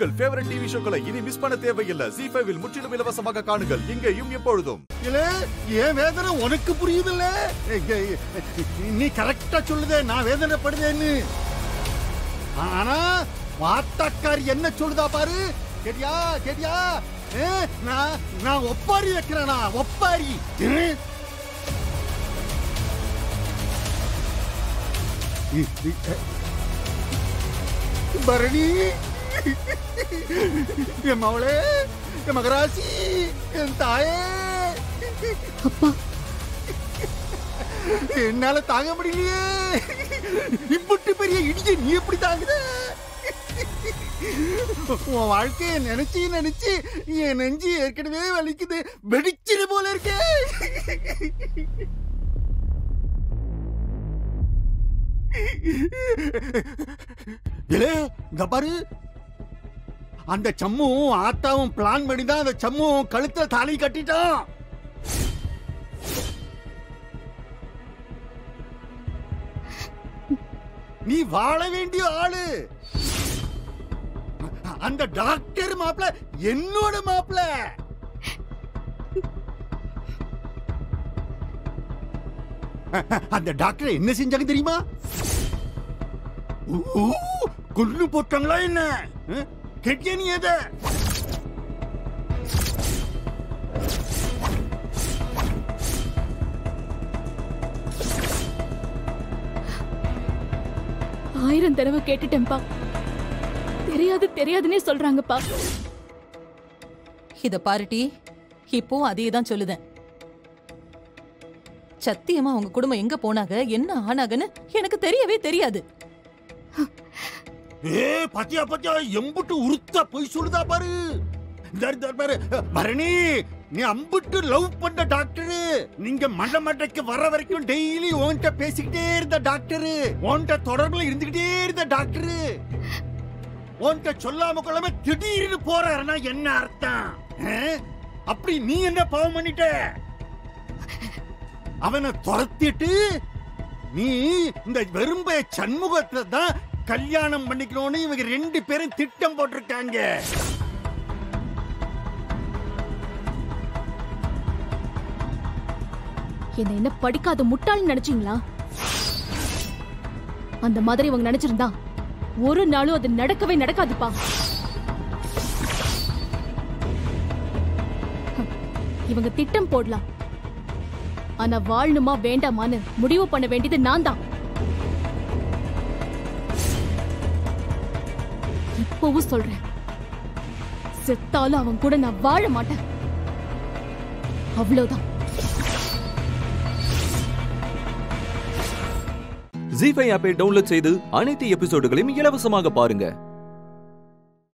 உங்கள் favourite TV ஷோக்களை இனி miss பண்ண தேவையில்லை ஜி ஃபைவில் முற்றிலும் இலவசமாக காணுங்கள் இங்கேயும் எப்பொழுதும் இல்ல என் வேதனை உனக்கு புரியுதுல்ல நீ கரெக்டா சொல்லுதே நான் வேதனைப்படுதேன்னு ஆனா வாத்தாக்கார் என்ன சொல்லுதா பாரு கேட்டியா கேட்டியா ஏ, நான் நான் ஒப்பாரி வைக்கிறேனா ஒப்பாரி ஏ? இ- இ- எ- பரணி என் மவளே என் மகராசி என் தாயே அப்பா என்னால தாங்க முடியலையே இம்புட்டு பெரிய இடிய நீ எப்படி தாங்குத உன் வாழ்க்கைய நினைச்சு நினைச்சு என் நெஞ்சு ஏற்கனவே வலிக்குது வெடிச்சிரு போல இருக்கே இல்ல இங்க பாரு அந்த சம்மும் ஆத்தாவும் பிளான் பண்ணி தான் அந்த சம்மும் கழுத்துல தாலி கட்டிட்டான் நீ வாழ வேண்டிய ஆளு அந்த டாக்டர் மாப்பிள என்னோட மாப்பிள அந்த டாக்டர் என்ன செஞ்சாங்க தெரியுமா ஊ, கொன்னு போட்டாங்களா என்ன அஹ், கேட்டியா நீ எதை ஆயிரம் தடவை கேட்டுட்டேன்ப்பா தெரியாது தெரியாதுன்னே சொல்றாங்கப்பா இத பாருட்டி இப்போ அதே தான் சொல்லுதேன் சத்தியமா உங்க குடும்பம் எங்க போனாங்க என்ன ஆனாங்கன்னு எனக்கு தெரியவே தெரியாது ஏ பாத்தியா பாத்தியா எம்புட்டு உருத்தா போய் சொல்லுதா பாரு இந்த இந்த பாரு பரணி நீ அம்புட்டு லவ் பண்ண டாக்டர் நீங்க மண்ட மண்டைக்கு வர வரைக்கும் டெய்லி உன்கிட்ட பேசிக்கிட்டே இருந்த டாக்டர் உன்கிட்ட தொடர்புல இருந்துகிட்டே இருந்த டாக்டர் உன்கிட்ட சொல்லாம கொள்ளாம திடீர்னு போறாருன்னா என்ன அர்த்தம் ஆ? அப்படி நீ என்ன பாவம் பண்ணிட்ட அவனை துரத்திட்டு நீ இந்த வெறும்பைய சண்முகத்தை தான் கல்யாணம் பண்ணிக்கணும்னு இவங்க ரெண்டு பேரும் திட்டம் போட்டிருக்காங்க என்ன என்ன படிக்காத முட்டாள்னு நினைச்சீங்களா அந்த மாதிரி இவங்க நினைச்சிருந்தா ஒரு நாளும் அது நடக்கவே நடக்காதுப்பா ஹம், இவங்க திட்டம் போடலாம் ஆனா வாழணுமா வேண்டாமான்னு முடிவு பண்ண வேண்டியது நான் தான் இப்பவும் சொல்றேன் செத்தாலும் அவன் கூட நான் வாழ மாட்டேன் அவ்வளவுதான் ஜி ஃபைவ் ஆப்பை டவுன்லோட் செய்து அனைத்து எபிசோடுகளையும் இலவசமாக பாருங்க